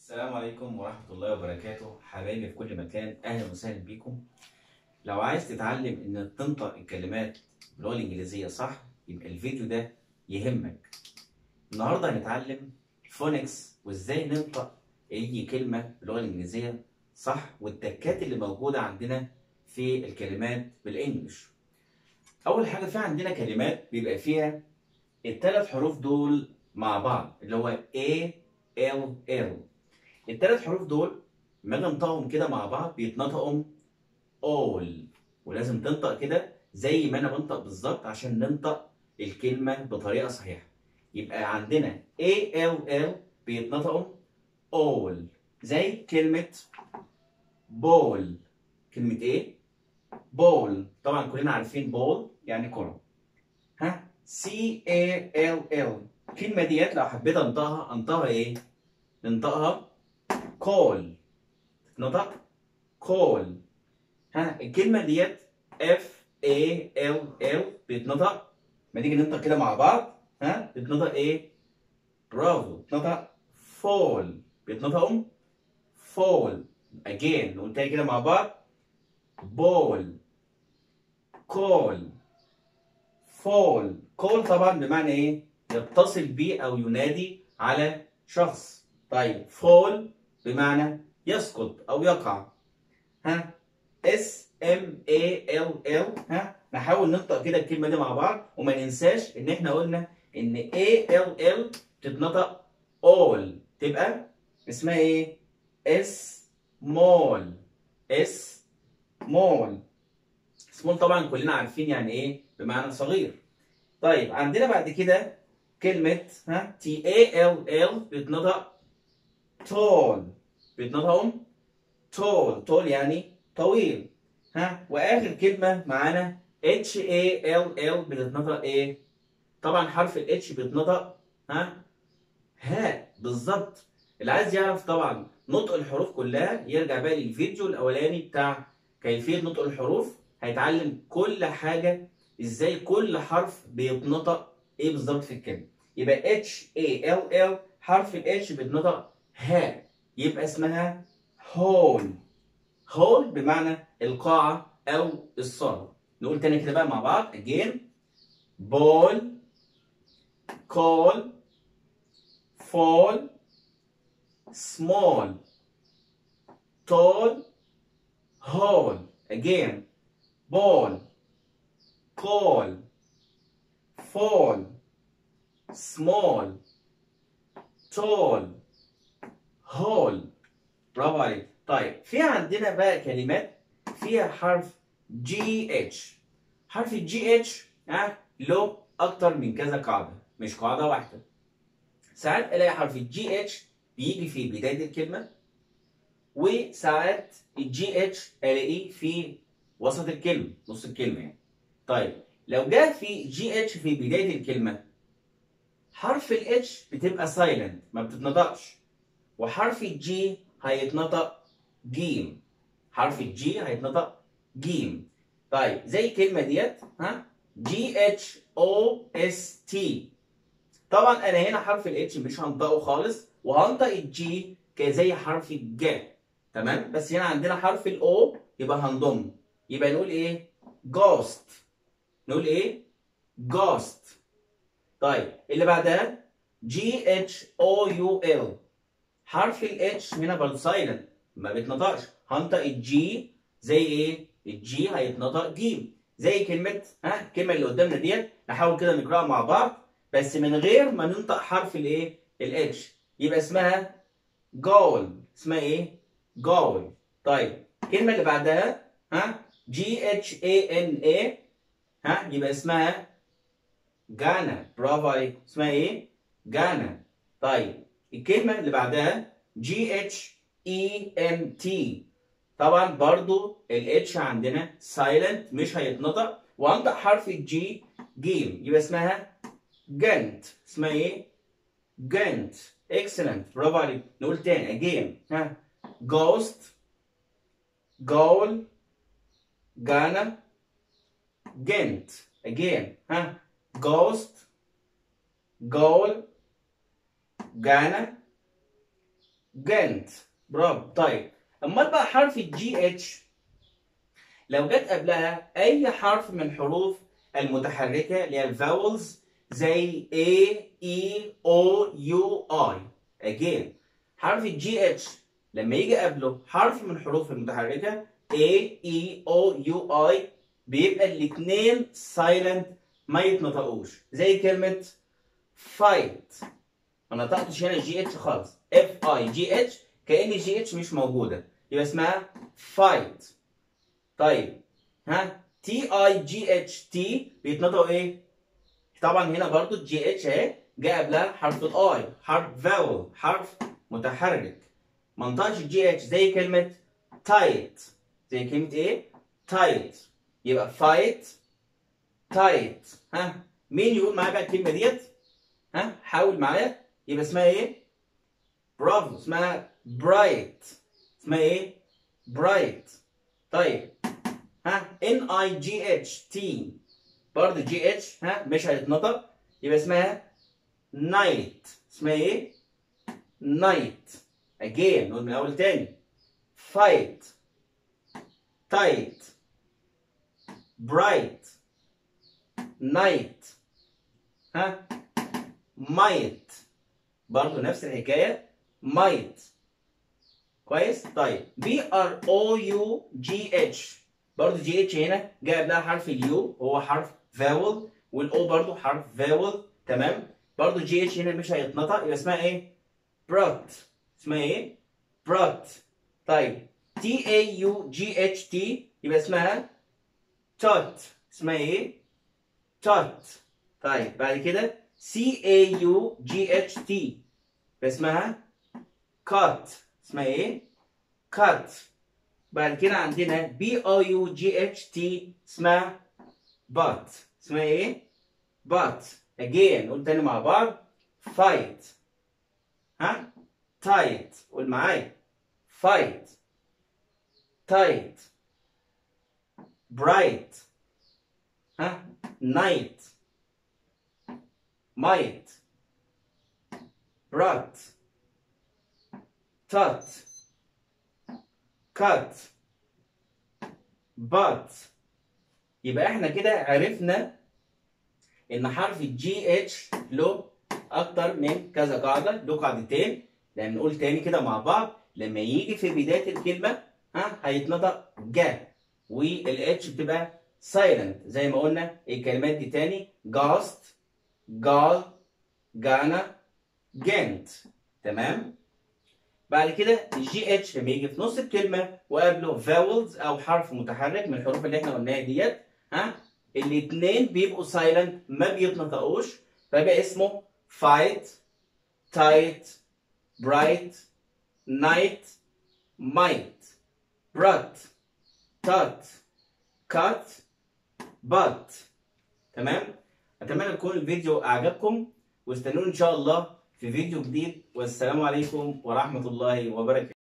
السلام عليكم ورحمة الله وبركاته حبايبي في كل مكان أهلا وسهلا بيكم لو عايز تتعلم إنك تنطق الكلمات باللغة الإنجليزية صح يبقى الفيديو ده يهمك النهاردة هنتعلم الفونكس وإزاي ننطق أي كلمة باللغة الإنجليزية صح والتكات اللي موجودة عندنا في الكلمات بالإنجلش أول حاجة في عندنا كلمات بيبقى فيها الثلاث حروف دول مع بعض اللي هو A L L الثلاث حروف دول لما اجي انطقهم كده مع بعض بيتنطقوا all ولازم تنطق كده زي ما انا بنطق بالظبط عشان ننطق الكلمه بطريقه صحيحه يبقى عندنا A L L بيتنطقوا all زي كلمه ball كلمه ايه ball طبعا كلنا عارفين ball يعني كره ها C A L L الكلمه ديت لو حبيت انطقها انطقها ايه ننطقها call نطق call ها الكلمة ديت F A L L بيتنطق ما نيجي ننطق كده مع بعض ها بيتنطق ايه؟ برافو بيتنطق fall بيتنطقوا fall again نقول تاني كده مع بعض ball call fall call طبعا بمعنى ايه؟ يتصل بيه او ينادي على شخص طيب fall بمعنى يسقط او يقع ها اس ام اي ال ال ها نحاول ننطق كده الكلمه دي مع بعض وما ننساش ان احنا قلنا ان اي ال ال تتنطق all تبقى اسمها ايه اس مول اس مول سمول طبعا كلنا عارفين يعني ايه بمعنى صغير طيب عندنا بعد كده كلمه ها تي اي ال ال بتتنطق tall بيتنطقوا tall tall يعني طويل ها واخر كلمه معانا H A L L بتتنطق ايه طبعا حرف ال H بيتنطق ها هاء بالظبط اللي عايز يعرف طبعا نطق الحروف كلها يرجع بقى للفيديو الاولاني بتاع كيفيه نطق الحروف هيتعلم كل حاجه ازاي كل حرف بيتنطق ايه بالظبط في الكلمه يبقى H A L L حرف ال H بيتنطق هاء يبقى اسمها هول هول بمعنى القاعة أو الصالة نقول تاني كده بقى مع بعض again ball call fall small tall hole again ball call fall small tall هول برافو عليك طيب في عندنا بقى كلمات فيها حرف جي اتش حرف الجي اتش ها له اكتر من كذا قاعده مش قاعده واحده ساعات الاقي حرف الجي اتش بيجي في بدايه الكلمه وساعات الجي اتش الاقيه في وسط الكلمه نص الكلمه يعني طيب لو جاء في جي اتش في بدايه الكلمه حرف الاتش بتبقى سايلنت ما بتتنطقش وحرف الجي هيتنطق جيم حرف الجي هيتنطق جيم طيب زي الكلمه ديت ها جي اتش او اس تي طبعا انا هنا حرف الاتش مش هنطقه خالص وهنطق الجي زي حرف الج تمام بس هنا عندنا حرف الاو يبقى هنضم يبقى نقول ايه جوست نقول ايه جوست طيب اللي بعدها جي اتش او يو ال حرف الاتش هنا برضه سايلنت ما بيتنطقش هنطق الجي زي ايه؟ الجي هيتنطق جيم زي كلمة ها الكلمة اللي قدامنا ديت نحاول كده نقراها مع بعض بس من غير ما ننطق حرف الايه؟ الاتش يبقى اسمها جول اسمها ايه؟ جول طيب الكلمة اللي بعدها ها جي اتش اي ان اي ها يبقى اسمها جانا برافو عليك اسمها ايه؟ جانا طيب الكلمة اللي بعدها جي اتش اي ام تي طبعا برضو الاتش عندنا سايلنت مش هيتنطق وانطق حرف الجي جيم يبقى اسمها جنت اسمها ايه؟ جنت اكسلنت برافو عليك نقول تاني اجين ها جوست جول جانا جنت اجين ها جوست جول جانا جنت برافو طيب امال بقى حرف الجي اتش لو جت قبلها اي حرف من حروف المتحركه اللي هي الفاولز زي A E O U I again حرف الجي اتش لما يجي قبله حرف من الحروف المتحركه A E O U I بيبقى الاثنين سايلنت ما يتنطقوش زي كلمه fight ما نطقتش هنا جي اتش خالص اف اي جي اتش كان جي اتش مش موجوده يبقى اسمها fight طيب ها تي اي جي اتش تي بيتنطقوا ايه؟ طبعا هنا برضو الجي اتش اهي جاء قبلها حرف الاي حرف فاول حرف متحرك ما نطقش الجي اتش زي كلمه تايت زي كلمه ايه؟ تايت يبقى فايت تايت ها مين يقول معايا بقى الكلمه ديت؟ ها حاول معايا يبقى اسمها ايه؟ برافو اسمها برايت اسمها ايه؟ برايت طيب ها ان اي جي اتش تي برضه جي اتش ها مش هيتنطق يبقى اسمها نايت اسمها ايه؟ نايت اجين نقول من الاول تاني فايت تايت برايت نايت ها مايت برضه نفس الحكايه مايت كويس طيب بي ار او يو جي اتش برضه جي اتش هنا جاء قبلها حرف اليو هو حرف فاول والاو برضه حرف فاول تمام برضه جي اتش هنا مش هيتنطق يبقى اسمها ايه بروت اسمها ايه بروت طيب تي اي يو جي اتش تي يبقى اسمها توت اسمها ايه توت طيب بعد كده سي اي يو جي اتش تي اسمها كات اسمها ايه كات بعد كده عندنا بي او يو جي اتش تي اسمها بات اسمها ايه بات again قول تاني مع بعض fight ها tight قول معايا fight tight bright ها night might brought tut cut but يبقى احنا كده عرفنا ان حرف الجي اتش له اكتر من كذا قاعده له قاعدتين لان نقول تاني كده مع بعض لما يجي في بدايه الكلمه ها هيتنطق جا والاتش بتبقى سايلنت زي ما قلنا الكلمات دي تاني جاست جال جانا جنت تمام بعد كده الجي اتش لما يجي في نص الكلمه وقبله فاولز او حرف متحرك من الحروف اللي احنا قلناها ديت ها الاثنين بيبقوا سايلنت ما بيتنطقوش فيبقى اسمه فايت تايت برايت نايت مايت برات تات كات بات تمام اتمنى يكون الفيديو اعجبكم واستنوني ان شاء الله في فيديو جديد والسلام عليكم ورحمه الله وبركاته